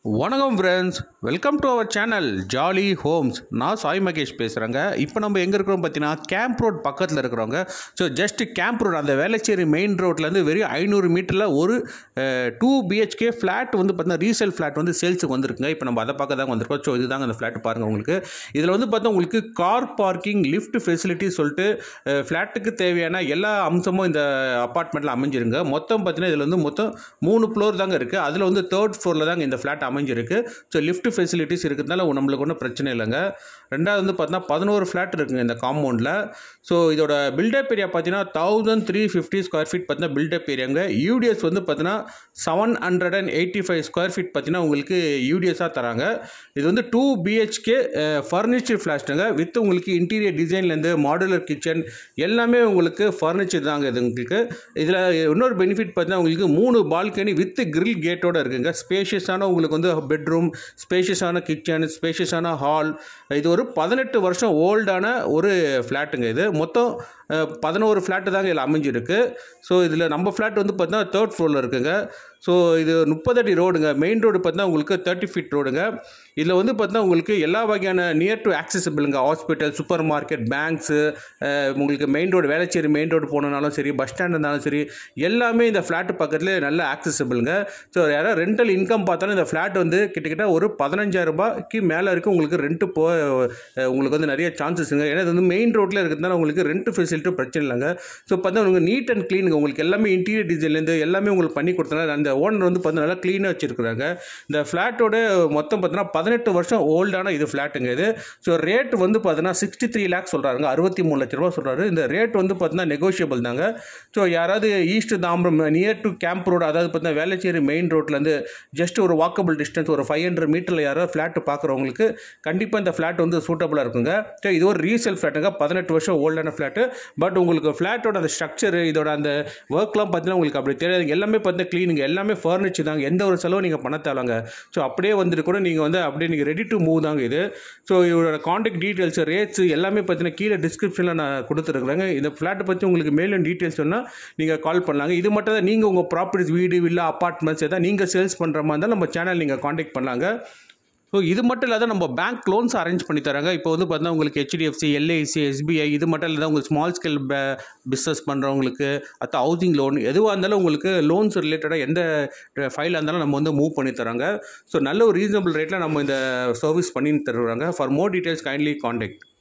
வணக்கம் friends welcome to our channel Jolly Homes நான் சாய் மகேஷ் பேசுகிறேங்க இப்போ நம்ம எங்கே இருக்கிறோம் பார்த்தீங்கன்னா கேம்ப் ரோட் பக்கத்தில் இருக்கிறவங்க ஸோ ஜஸ்ட் கேம்ப் ரோட் அந்த வேளச்சேரி மெயின் ரோட்லேருந்து வெறும் ஐநூறு மீட்டரில் ஒரு டூ பிஹெச்கே ஃப்ளாட் வந்து பார்த்தீங்கன்னா ரீசேல் ஃப்ளாட் வந்து சேல்ஸுக்கு வந்திருக்குங்க இப்போ நம்ம அதை பார்க்க தான் வந்திருக்கோம் ஸோ இதுதாங்க அந்த ஃப்ளாட் பாருங்கள் உங்களுக்கு இதில் வந்து பார்த்தா உங்களுக்கு கார் பார்க்கிங் லிஃப்ட் ஃபெசிலிட்டி சொல்லிட்டு ஃப்ளாட்டுக்கு தேவையான எல்லா அம்சமும் இந்த அப்பார்ட்மெண்ட்டில் அமைஞ்சிருங்க மொத்தம் பார்த்தீங்கன்னா இதில் வந்து மொத்தம் மூணு ஃப்ளோர் தாங்க இருக்குது அதில் வந்து தேர்ட் ஃப்ளோரில் தாங்க இந்த ஃப்ளாட் அமைஞ்சிருக்கு ஸோ லிஃப்ட் ஃபெசிலிட்டிஸ் இருக்கிறதுனால நம்மளுக்கு ஒன்றும் பிரச்சனை இல்லைங்க ரெண்டாவது வந்து பார்த்தீங்கன்னா பதினோரு ஃப்ளாட் இருக்குங்க இந்த காம்பவுண்டில் ஸோ இதோட பில்டப் ஏரியா பார்த்தீங்கன்னா thousand three fifty square feet பார்த்தீங்கன்னா பில்டப் ஏரியாங்க யூடிஎஸ் வந்து பார்த்தீங்கன்னா seven hundred and eighty five square feet பார்த்தீங்கன்னா உங்களுக்கு யூடிஎஸாக தராங்க இது வந்து டூ பிஹெச்கே ஃபர்னிச்சர் ஃப்ளாஷ்டுங்க வித் உங்களுக்கு இன்டீரியர் டிசைன்லேருந்து மாடுலர் கிச்சன் எல்லாமே உங்களுக்கு ஃபர்னிச்சர் தாங்க இது உங்களுக்கு இதில் இன்னொரு பெனிஃபிட் பார்த்தீங்கன்னா உங்களுக்கு மூணு பால்கனி வித் கிரில் கேட்டோட இருக்குங்க ஸ்பேஷியஸான உங்களுக்கு வந்து பெட்ரூம் ஸ்பேஷியஸான கிச்சன் ஸ்பேஷியஸான ஹால் இது ஒரு பதினெட்டு வருஷம் ஓல்டான ஒரு ஃப்ளாட்டுங்க இது மொத்தம் பதினோரு ஃப்ளாட்டு தாங்க இதில் அமைஞ்சிருக்கு ஸோ இதில் நம்ம ஃப்ளாட் வந்து பார்த்தீங்கன்னா தேர்ட் ஃப்ளோரில் இருக்குங்க ஸோ இது முப்பது அடி ரோடுங்க மெயின் ரோடு பார்த்தீங்கன்னா உங்களுக்கு தேர்ட்டி ஃபீட் ரோடுங்க இதில் வந்து பார்த்தீங்கன்னா உங்களுக்கு எல்லா வகையான நியர் டு ஆக்சசிபிளுங்க ஹாஸ்பிட்டல் சூப்பர் மார்க்கெட் பேங்க்ஸு உங்களுக்கு main road Velachery main road போனனாலும் சரி பஸ் ஸ்டாண்ட் இருந்தாலும் சரி எல்லாமே இந்த ஃப்ளாட்டு பக்கத்தில் நல்ல ஆக்சசிபிளுங்க ஸோ யாராவது ரெண்டல் இன்கம் பார்த்தாலும் இந்த ஃப்ளாட் வந்து கிட்டத்தட்ட ஒரு பதினஞ்சாயிரம் ரூபாய்க்கு மேலே இருக்குது உங்களுக்கு ரெண்ட்டு போ உங்களுக்கு வந்து நிறைய சான்சஸ்ங்க ஏன்னா இது வந்து மெயின் ரோட்டில் இருக்கிறதுனால உங்களுக்கு ரெண்ட் ஃபெசிலிட்டி பிரச்சனை இல்லைங்க ஸோ பார்த்தா உங்களுக்கு நீட் அண்ட் க்ளீனுங்க உங்களுக்கு எல்லாமே இன்டீரியர் டிசைன்லேருந்து எல்லாமே உங்களுக்கு பண்ணி கொடுத்தனால அந்த ஓனர் வந்து பார்த்தீங்கன்னா நல்லா க்ளீனாக வச்சுருக்குறாங்க இந்த ஃப்ளாட்டோட மொத்தம் பார்த்தீங்கன்னா பதினெட்டு வருஷம் ஓல்டான இது ஃப்ளாட்டுங்க இது ஸோ ரேட் வந்து பார்த்தீங்கன்னா சிக்ஸ்டி த்ரீ லேக்ஸ் சொல்கிறாங்க அறுபத்தி மூணு லட்ச ரூபா சொல்கிறாரு இந்த ரேட் வந்து பார்த்தீங்கன்னா நெகோஷியபிள் தாங்க ஸோ யாராவது east Tambaram near to camp road அதாவது பார்த்தீங்கன்னா வேளச்சேரி மெயின் ரோட்லேருந்து ஜஸ்ட் ஒரு வாக்கபிள் டிஸ்டன்ஸ் ஒரு ஃபைவ் ஹண்ட்ரட் மீட்டரில் யாராவது ஃப்ளாட்டு பார்க்குறவங்களுக்கு கண்டிப்பாக இந்த ஃப்ளாட் வந்து சூட்டபுளாக இருக்குங்க ஸோ இது ஒரு ரீசேல் ஃப்ளாட்டுங்க பதினெட்டு வருஷம் ஓல்டான ஃப்ளாட்டு பட் உங்களுக்கு ஃப்ளாட்டோட அந்த ஸ்ட்ரக்சர் இதோட அந்த ஒர்க்லாம் பார்த்தீங்கன்னா உங்களுக்கு அப்படி தெரியாது எல்லாமே பார்த்தீங்கன்னா க்ளீனிங் எல்லாமே ஃபர்னிச்சர் தாங்க எந்த ஒரு செலவும் நீங்கள் பண்ண தேவைங்க ஸோ அப்படியே வந்துட்டு கூட நீங்கள் வந்து அப்படியே நீங்கள் ரெடி டு மூவ் தாங்க இது ஸோ இதோட காண்டாக்ட் டீட்டெயில்ஸ் ரேட்ஸ் எல்லாமே பார்த்தீங்கன்னா கீழே டிஸ்கிரிப்ஷனில் நான் கொடுத்துருக்குறேங்க இந்த ஃப்ளாட்டை பற்றி உங்களுக்கு மேலும் டீட்டெயில்ஸ் சொன்னால் நீங்கள் கால் பண்ணலாங்க இது மட்டும் தான் நீங்கள் உங்கள் ப்ராப்பர்ட்டிஸ் வீடு வில்லா அப்பார்ட்மெண்ட்ஸ் எதாவது நீங்கள் சேல்ஸ் பண்ணுற மாதிரி இருந்தால் நம்ம சேனல் நீங்கள் காண்டாக்ட் பண்ணலாங்க ஸோ இது மட்டும் இல்லாத நம்ம பேங்க் லோன்ஸ் அரேஞ்ச் பண்ணி தராங்க இப்போ வந்து பார்த்தீங்கன்னா உங்களுக்கு ஹெச்டிஎஃப்சி எல்ஐசி எஸ்பிஐ இது மட்டும் இல்லாத உங்களுக்கு ஸ்மால் ஸ்கேல் பிஸ்னஸ் பண்ணுறவங்களுக்கு அத்த ஹவுசிங் லோன் எதுவாக இருந்தாலும் உங்களுக்கு லோன்ஸ் ரிலேட்டடாக எந்த ஃபைலாக இருந்தாலும் நம்ம வந்து மூவ் பண்ணி தராங்க ஸோ நல்ல ஒரு ரீசனபிள் ரேட்டில் நம்ம இந்த சர்வீஸ் பண்ணி தருவாங்க for more details kindly contact